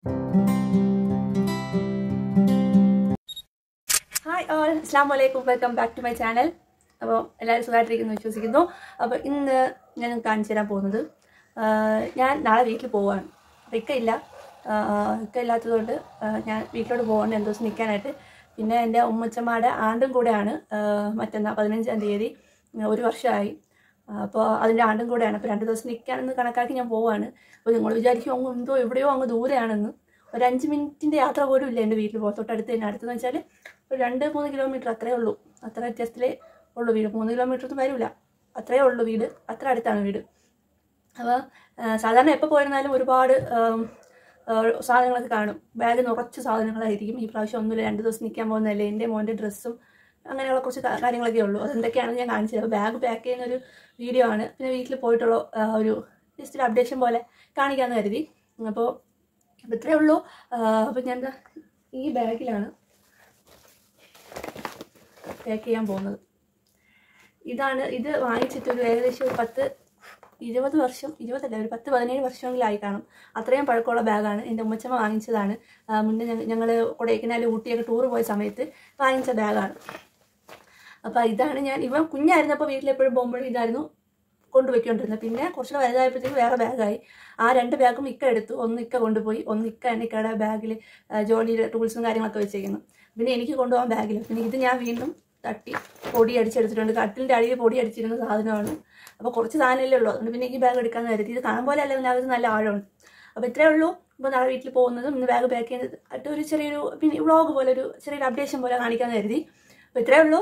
Hi all അസ്ലാം വലൈക്കും welcome back to my channel അപ്പോൾ എല്ലാവരും സുഖമായിട്ടിരിക്കുന്നു വിശ്വസിക്കുന്നു അപ്പോൾ ഇന്ന് ഞാൻ നിങ്ങൾക്ക് കാണിച്ചു തരാൻ പോകുന്നത് ആഹ് ഞാൻ നാളെ വീട്ടിൽ പോവാണ് അപ്പോൾ ഇക്ക ഇല്ല ആഹ് ഇക്ക ഇല്ലാത്തതുകൊണ്ട് ആഹ് ഞാൻ വീട്ടിലോട്ട് പോവാണ് രണ്ട് ദിവസം നിൽക്കാനായിട്ട് പിന്നെ എൻ്റെ ഉമ്മച്ചമ്മയുടെ ആണ്ടും കൂടെയാണ് ആഹ് മറ്റന്നാൾ പതിനഞ്ചാം തീയതി ഒരു വർഷമായി അപ്പോൾ അതിൻ്റെ ആണ്ടും കൂടെയാണ് അപ്പോൾ രണ്ട് ദിവസം നിൽക്കാനെന്ന് കണക്കാക്കി ഞാൻ പോവാണ് അപ്പോൾ നിങ്ങൾ വിചാരിക്കും അങ്ങ് എന്തോ എവിടെയോ അങ്ങ് ദൂരെയാണെന്ന് ഒരു അഞ്ച് മിനിറ്റിൻ്റെ യാത്ര പോലും ഇല്ല എൻ്റെ വീട്ടിൽ പോകും തൊട്ടടുത്ത് തന്നെ അടുത്തെന്ന് വെച്ചാൽ ഒരു രണ്ട് മൂന്ന് കിലോമീറ്റർ അത്രേ ഉള്ളൂ അത്ര വ്യത്യാസത്തിലേ ഉള്ളൂ വീട് മൂന്ന് കിലോമീറ്റർ ഒന്നും വരില്ല അത്രേ ഉള്ളൂ വീട് അത്ര അടുത്താണ് വീട് അപ്പോൾ സാധാരണ എപ്പോൾ പോയിരുന്നാലും ഒരുപാട് ആം, ആ, സാധനങ്ങളൊക്കെ കാണും ബാഗ് നിറച്ച് സാധനങ്ങളായിരിക്കും ഈ പ്രാവശ്യം ഒന്നുമില്ല രണ്ട് ദിവസം നിൽക്കാൻ പോകുന്നതല്ലേ എൻ്റെ മോൻ്റെ ഡ്രസ്സും അങ്ങനെയുള്ള കുറച്ച് കാ- കാര്യങ്ങളൊക്കെ ഉള്ളൂ അതെന്തൊക്കെയാണെന്ന് ഞാൻ കാണിച്ചത് അപ്പോൾ ബാഗ് പാക്ക് ചെയ്യുന്ന ഒരു വീഡിയോ ആണ് പിന്നെ വീട്ടിൽ പോയിട്ടുള്ള ആ, ഒരു ജസ്റ്റ് ഒരു അപ്ഡേഷൻ പോലെ കാണിക്കാമെന്ന് കരുതി അപ്പോൾ അപ്പോൾ ഇത്രയേ ഉള്ളൂ അപ്പോൾ ഞാൻ ദാ ഈ ബാഗിലാണ് പാക്ക് ചെയ്യാൻ പോകുന്നത് ഇതാണ് ഇത് വാങ്ങിച്ചിട്ട് ഒരു ഏകദേശം ഒരു പത്ത് ഇരുപത് വർഷം ഇരുപതല്ല ഒരു പത്ത് പതിനേഴ് വർഷമെങ്കിലായി കാണും അത്രയും പഴക്കമുള്ള ബാഗാണ് എൻ്റെ ഉമ്മച്ചമ്മ വാങ്ങിച്ചതാണ് ആ, മുന്നേ ഞങ്ങൾ കൊടൈക്കനാൽ ഊട്ടിയൊക്കെ ടൂർ പോയ സമയത്ത് വാങ്ങിച്ച ബാഗാണ് അപ്പോൾ ഇതാണ് ഞാൻ ഇവൻ കുഞ്ഞായിരുന്നപ്പോൾ വീട്ടിലെപ്പോഴും പോകുമ്പോഴും ഇതായിരുന്നു കൊണ്ടുപോയിക്കൊണ്ടിരുന്നത് പിന്നെ കുറച്ചുകൂടെ വലുതായപ്പോഴത്തേക്ക് വേറെ ബാഗായി ആ രണ്ട് ബാഗും ഇക്ക എടുത്തു ഒന്ന് ഇക്ക കൊണ്ടുപോയി ഒന്ന് ഇക്ക എൻ്റെ ഇക്കയുടെ ബാഗിൽ ജോലിയുടെ ടൂൾസും കാര്യങ്ങളൊക്കെ വെച്ചേക്കുന്നു പിന്നെ എനിക്ക് കൊണ്ടുപോകാൻ ബാഗിൽ പിന്നെ ഇത് ഞാൻ വീണ്ടും തട്ടി പൊടി അടിച്ചെടുത്തിട്ടുണ്ട് കട്ടിലിൻ്റെ അടിയിൽ പൊടി അടിച്ചിരുന്ന സാധനമാണ് അപ്പോൾ കുറച്ച് സാധനമല്ലേ ഉള്ളൂ അതുകൊണ്ട് പിന്നെ ഈ ബാഗ് എടുക്കാമെന്ന് കരുതി ഇത് കാണാൻ പോലെ അല്ല ഇതിനകത്ത് നല്ല ആഴമുണ്ട് അപ്പോൾ ഇത്രയേ ഉള്ളൂ ഇപ്പോൾ നാളെ വീട്ടിൽ പോകുന്നതും ഇന്ന് ബാഗ് പാക്ക് ചെയ്യുന്നത് ആയിട്ട് ഒരു ചെറിയൊരു പിന്നെ വ്ളോഗ് പോലെ ഒരു ചെറിയൊരു അപ്ഡേഷൻ പോലെ കാണിക്കാമെന്ന് കരുതി അപ്പോൾ ഇത്രയേ ഉള്ളൂ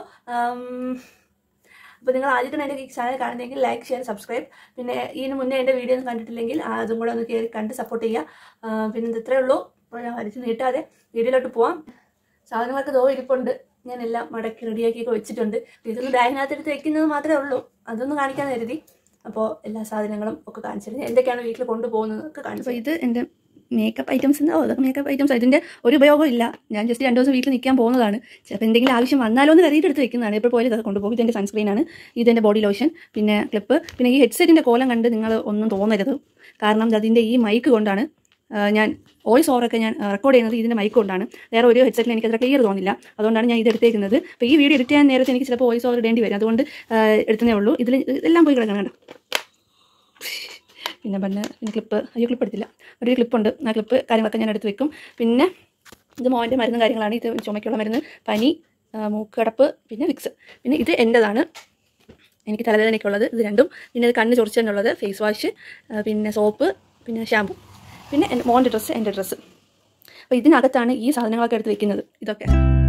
അപ്പോൾ നിങ്ങൾ ആദ്യമായിട്ടാണ് എൻ്റെ ഈ ചാനൽ കാണുന്നതെങ്കിൽ ലൈക്ക് ഷെയർ സബ്സ്ക്രൈബ് പിന്നെ ഇതിന് മുന്നേ എൻ്റെ വീഡിയോ ഒന്നും കണ്ടിട്ടില്ലെങ്കിൽ ആ, അതും കൂടെ ഒന്ന് കയറി കണ്ട് സപ്പോർട്ട് ചെയ്യുക ആ, പിന്നെ ഇത് ഇത്രയേ ഉള്ളൂ അപ്പോൾ ഞാൻ വലിച്ച് നീട്ടാതെ വീഡിയോയിലോട്ട് പോവാം സാധനങ്ങളൊക്കെ ദോ ഇരിപ്പുണ്ട് ഞാൻ എല്ലാം മടക്കി റെഡിയാക്കിയൊക്കെ വെച്ചിട്ടുണ്ട് ഇതൊന്ന് ബാഗിനകത്ത് എടുത്ത് വെക്കുന്നത് മാത്രമേ ഉള്ളൂ അതൊന്ന് കാണിക്കാൻ കരുതി അപ്പോൾ എല്ലാ സാധനങ്ങളും ഒക്കെ കാണിച്ചിരുന്നു എന്തൊക്കെയാണ് വീട്ടിൽ കൊണ്ടുപോകുന്നത് ഒക്കെ കാണിച്ചു അപ്പോൾ ഇത് എൻ്റെ മേക്കപ്പ് ഐറ്റംസ് ഓ അതൊക്കെ മേക്കപ്പ് ഐറ്റംസ് ഇതിൻ്റെ ഒരു ഉപയോഗവും ഇല്ല ഞാൻ ജസ്റ്റ് രണ്ട് ദിവസം വീട്ടിൽ നിൽക്കാൻ പോകുന്നതാണ് ചിലപ്പോൾ എന്തെങ്കിലും ആവശ്യം വന്നാലോ എന്ന് കരുതിയിട്ട് എടുത്ത് വെക്കുന്നതാണ് ഇപ്പോൾ പോലും അത് കൊണ്ടുപോകും ഇതെൻ്റെ സൺസ്ക്രീനാണ് ഇതെൻ്റെ ബോഡി ലോഷൻ പിന്നെ ക്ലിപ്പ് പിന്നെ ഈ ഹെഡ്സെറ്റിൻ്റെ കോലം കണ്ട് നിങ്ങൾ ഒന്നും തോന്നരുത് കാരണം അതിൻ്റെ ഈ മൈക്ക് കൊണ്ടാണ് ആ, ഞാൻ വോയിസ് ഓവറൊക്കെ ഞാൻ റെക്കോർഡ് ചെയ്യുന്നത് ഇതിൻ്റെ മൈക്ക് കൊണ്ടാണ് വേറെ ഒരു ഹെഡ്സെറ്റിൽ എനിക്ക് അത്ര ക്ലിയർ തോന്നില്ല അതുകൊണ്ടാണ് ഞാൻ ഇത് എടുത്തേക്കുന്നത് അപ്പോൾ ഈ വീഡിയോ എഡിറ്റ് ചെയ്യാൻ നേരത്തെ എനിക്ക് ചിലപ്പോൾ വോയിസ് ഓവർ ഇടേണ്ടി വരും അതുകൊണ്ട് ആ, എടുത്തതേ ഉള്ളൂ ഇതിൽ എല്ലാം പോയി കിടക്കണം കേട്ടോ പിന്നെ പിന്നെ പിന്നെ ക്ലിപ്പ് അയ്യോ ക്ലിപ്പ് എടുത്തില്ല ഒരു ക്ലിപ്പുണ്ട് ആ ക്ലിപ്പ് കാര്യങ്ങളൊക്കെ ഞാൻ എടുത്ത് വെക്കും പിന്നെ ഇത് മോൻ്റെ മരുന്നും കാര്യങ്ങളാണ് ഇത് ചുമയ്ക്കുള്ള മരുന്ന് പനി ആ, മൂക്കടപ്പ് പിന്നെ വിക്സ് പിന്നെ ഇത് എൻ്റെതാണ് എനിക്ക് തലവേദനയ്ക്കുള്ളത് ഇത് രണ്ടും പിന്നെ ഇത് കണ്ണ് ചൊറിച്ചതിനുള്ളത് ഫേസ് വാഷ് ആ, പിന്നെ സോപ്പ് പിന്നെ ഷാമ്പു പിന്നെ എൻ്റെ മോൻ്റെ ഡ്രസ്സ് എൻ്റെ ഡ്രസ്സ് അപ്പോൾ ഇതിനകത്താണ് ഈ സാധനങ്ങളൊക്കെ എടുത്ത് വെക്കുന്നത് ഇതൊക്കെ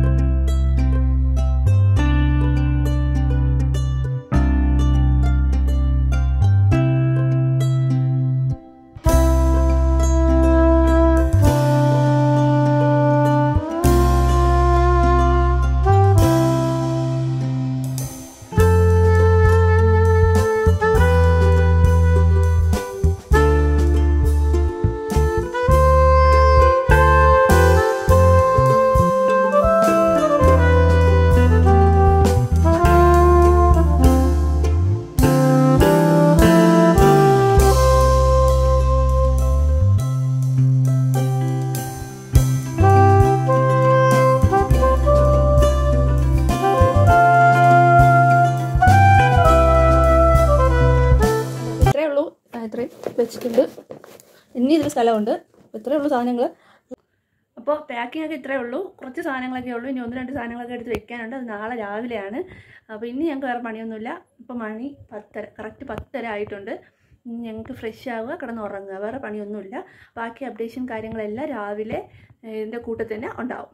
ഇത്രയേ ഉള്ളൂ ആ, ഇത്രയും വെച്ചിട്ടുണ്ട് ഇനി ഇതിൽ സ്ഥലമുണ്ട് അപ്പോൾ ഇത്രയേ ഉള്ളൂ സാധനങ്ങൾ അപ്പോൾ പാക്കിംഗ് ഒക്കെ ഇത്രയേ ഉള്ളൂ കുറച്ച് സാധനങ്ങളൊക്കെ ഉള്ളൂ ഇനി ഒന്ന് രണ്ട് സാധനങ്ങളൊക്കെ എടുത്ത് വെക്കാനുണ്ട് അത് നാളെ രാവിലെയാണ് അപ്പോൾ ഇനി ഞങ്ങൾക്ക് വേറെ പണിയൊന്നുമില്ല ഇപ്പോൾ മണി പത്തര കറക്റ്റ് പത്തര ആയിട്ടുണ്ട് ഇനി ഞങ്ങൾക്ക് ഫ്രഷ് ആവുക കിടന്നുറങ്ങുക വേറെ പണിയൊന്നുമില്ല ബാക്കി അപ്ഡേഷൻ കാര്യങ്ങളെല്ലാം രാവിലെ ഏഹ്, ഇതിൻ്റെ കൂട്ടത്തിൽ തന്നെ ഉണ്ടാവും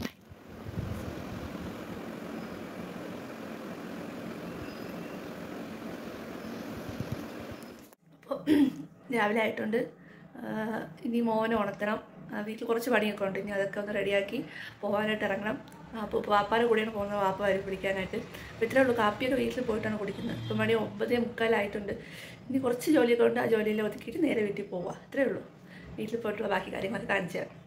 അപ്പോൾ രാവിലെ ആയിട്ടുണ്ട് ആഹ് ഇനി മോനെ ഉണർത്തണം ആഹ് വീട്ടിൽ കുറച്ച് പണിയൊക്കെ ഉണ്ട് ഇനി അതൊക്കെ ഒന്ന് റെഡിയാക്കി പോകാനായിട്ട് ഇറങ്ങണം അപ്പോൾ വാപ്പാൻ്റെ കൂടെയാണ് പോകുന്നത് വാപ്പ വരും പിടിക്കാനായിട്ട് അപ്പോൾ ഇത്രേ ഉള്ളൂ കാപ്പിയൊക്കെ വീട്ടിൽ പോയിട്ടാണ് കുടിക്കുന്നത് ഇപ്പം മണി ഒമ്പതേ മുക്കാലായിട്ടുണ്ട് ഇനി കുറച്ച് ജോലിയൊക്കെ ഉണ്ട് ആ ജോലിയെല്ലാം ഒതുക്കിയിട്ട് നേരെ വീട്ടിൽ പോവുക അത്രേ ഉള്ളൂ വീട്ടിൽ പോയിട്ടുള്ള ബാക്കി കാര്യങ്ങളൊക്കെ കാണിച്ചു തരാം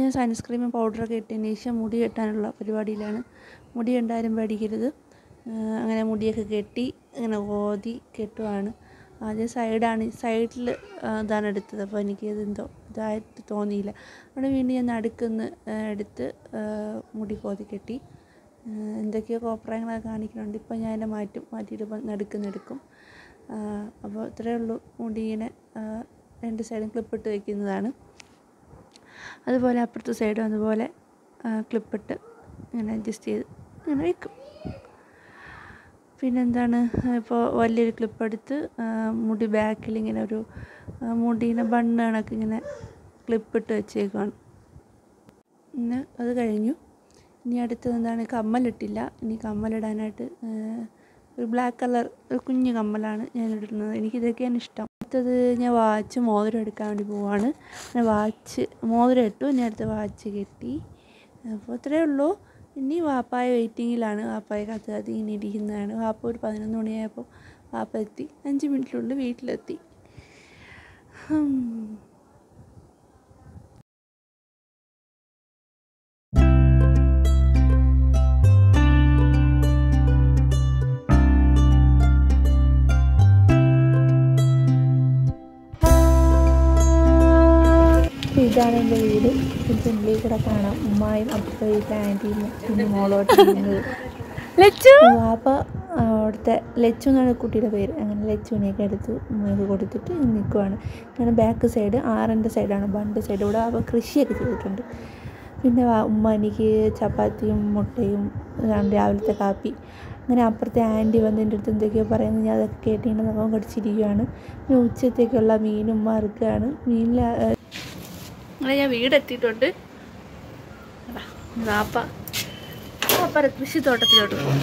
ഞാൻ സൺസ്ക്രീമും പൗഡറൊക്കെ ഇട്ടതിന് ശേഷം മുടി കെട്ടാനുള്ള പരിപാടിയിലാണ് മുടി എന്തായാലും പേടിക്കരുത് ആ, അങ്ങനെ മുടിയൊക്കെ കെട്ടി ഇങ്ങനെ ഓതി കെട്ടുവാണ് ആദ്യം സൈഡാണ് സൈഡിൽ ഇതാണ് എടുത്തത് അപ്പോൾ എനിക്കത് എന്തോ ഇതായിട്ട് തോന്നിയില്ല അവിടെ വീണ്ടും ഞാൻ നടുക്കുന്ന് ആ, എടുത്ത് ആ, മുടി കോതി കെട്ടി ആ, എന്തൊക്കെയോ കോപ്രായങ്ങളൊക്കെ കാണിക്കുന്നുണ്ട് ഇപ്പോൾ ഞാൻ എന്നെ മാറ്റും മാറ്റിയിട്ട് ഇപ്പം നടുക്കുന്ന് എടുക്കും ആ, അപ്പോൾ ഇത്രയേ ഉള്ളൂ മുടി ഇങ്ങനെ ആ, രണ്ട് സൈഡും ക്ലിപ്പിട്ട് വയ്ക്കുന്നതാണ് അതുപോലെ അപ്പുറത്തെ സൈഡും അതുപോലെ ക്ലിപ്പിട്ട് ഇങ്ങനെ അഡ്ജസ്റ്റ് ചെയ്ത് ഇങ്ങനെ വയ്ക്കും പിന്നെന്താണ് ഇപ്പോൾ വലിയൊരു ക്ലിപ്പ് എടുത്ത് ആ, മുടി ബാക്കിൽ ഇങ്ങനെ ഒരു ആ, മുടീനെ ബണ്ണ് കണക്ക് ഇങ്ങനെ ക്ലിപ്പിട്ട് വെച്ചേക്കുവാണ് പിന്നെ അത് കഴിഞ്ഞു ഇനി അടുത്തത് എന്താണ് കമ്മലിട്ടില്ല ഇനി കമ്മലിടാനായിട്ട് ആ, ഒരു ബ്ലാക്ക് കളർ ഒരു കുഞ്ഞു കമ്മലാണ് ഞാൻ ഇടുന്നത് എനിക്കിതൊക്കെയാണ് ഇഷ്ടം അടുത്തത് ഞാൻ വാച്ച് മോതിരം എടുക്കാൻ വേണ്ടി പോവാണ് ഞാൻ വാച്ച് മോതിരം ഇട്ടു ഇനി അടുത്ത വാച്ച് കെട്ടി അപ്പോൾ ഇത്രയേ ഉള്ളൂ ഇനി വാപ്പായ വെയിറ്റിങ്ങിലാണ് വാപ്പായ കാത്ത് കാത്ത് ഇങ്ങനെ ഇരിക്കുന്നതാണ് വാപ്പ ഒരു പതിനൊന്ന് മണിയായപ്പോൾ വാപ്പ എത്തി അഞ്ച് മിനിറ്റിനുള്ളിൽ വീട്ടിലെത്തി ഹും. അപ്പോൾ ഇതാണ് എൻ്റെ വീട് ഇതിൻ്റെ ഉള്ളിൽ കൂടെ കാണാം ഉമ്മായും അപ്പുറത്തെ വീട്ടിലെ ആൻറ്റിയും പിന്നെ മോളോട്ട് ഇരിക്കുന്നത് വാപ്പ ആ, അവിടുത്തെ ലച്ചു എന്നാണ് കുട്ടിയുടെ പേര് അങ്ങനെ ലച്ചുവിനെയൊക്കെ എടുത്ത് ഉമ്മയൊക്കെ കൊടുത്തിട്ട് നിൽക്കുവാണ് അങ്ങനെ ബാക്ക് സൈഡ് ആറിൻ്റെ സൈഡാണ് ബണ്ട് സൈഡ് ഇവിടെ അപ്പോൾ കൃഷിയൊക്കെ ചെയ്തിട്ടുണ്ട് പിന്നെ വാ- ഉമ്മ എനിക്ക് ചപ്പാത്തിയും മുട്ടയും ഇതാണ് രാവിലത്തെ കാപ്പി അങ്ങനെ അപ്പുറത്തെ ആൻറ്റി വന്ന് എൻ്റെ അടുത്ത് എന്തൊക്കെയോ പറയുന്നത് ഞാൻ അതൊക്കെ കേട്ട് ഇങ്ങനെ നഖം കടിച്ചിരിക്കുകയാണ് പിന്നെ ഉച്ചത്തേക്കുള്ള മീനും ഉമ്മ അറുക്കുകയാണ് മീനിൽ അങ്ങനെ ഞാൻ വീടെത്തിയിട്ടുണ്ട് അതാ, വാപ്പ വാപ്പ കൃഷിത്തോട്ടത്തിലോട്ട് പോകും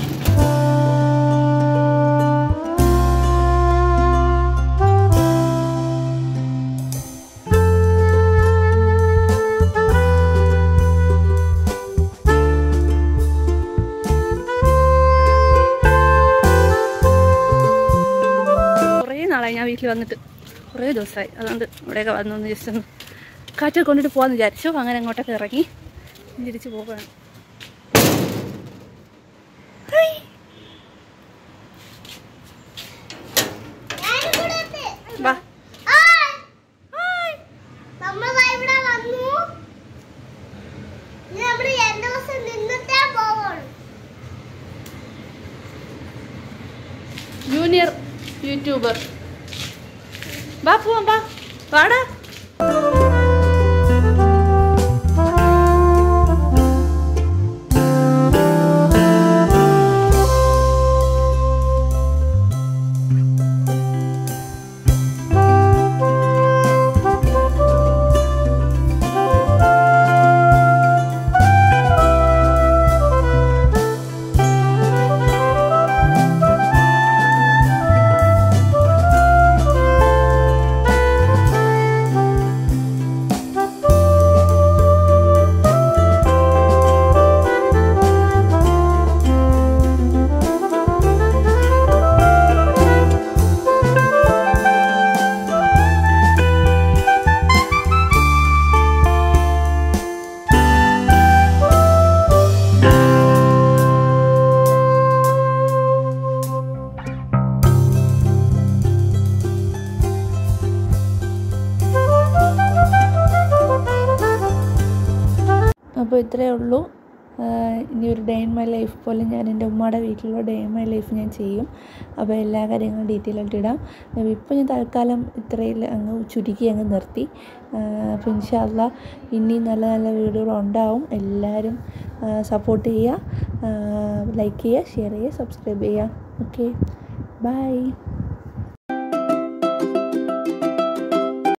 കുറേ നാളായി ഞാൻ വീട്ടിൽ വന്നിട്ട് കുറേ ദിവസമായി അതുകൊണ്ട് ഇവിടെയൊക്കെ വന്നൊന്ന് ജസ്റ്റ് ഒന്ന് കാറ്റിൽ കൊണ്ടിട്ട് പോകാമെന്ന് വിചാരിച്ചു അങ്ങനെ അങ്ങോട്ടൊക്കെ ഇറങ്ങി ഇനി തിരിച്ച് പോവുകയാണ് വാ നമ്മൾ ഇവിടെ വന്നു ഇനി നമ്മള് രണ്ട് ദിവസം നിന്നിട്ടേ പോവുള്ളൂ ജൂനിയർ യൂട്യൂബർ വാ പോവാം വാ വാടാ അപ്പോൾ ഇത്രയേ ഉള്ളൂ ആഹ് ഇനി ഒരു ഡേ ഇൻ മൈ ലൈഫ് പോലെ ഞാൻ എൻ്റെ ഉമ്മയുടെ വീട്ടിലുള്ള ഡേ ഇൻ മൈ ലൈഫ് ഞാൻ ചെയ്യും അപ്പോൾ എല്ലാ കാര്യങ്ങളും ഡീറ്റെയിൽ ആയിട്ട് ഇടാം ഇപ്പോൾ ഞാൻ തൽക്കാലം ഇത്രയിൽ അങ്ങ് ചുരുക്കി അങ്ങ് നിർത്തി ആഹ് അപ്പോൾ ഇൻഷാല്ല ഇനി നല്ല നല്ല വീഡിയോകൾ ഉണ്ടാവും എല്ലാവരും സപ്പോർട്ട് ചെയ്യുക ലൈക്ക് ചെയ്യുക ഷെയർ ചെയ്യുക സബ്സ്ക്രൈബ് ചെയ്യുക ഓക്കെ ബൈ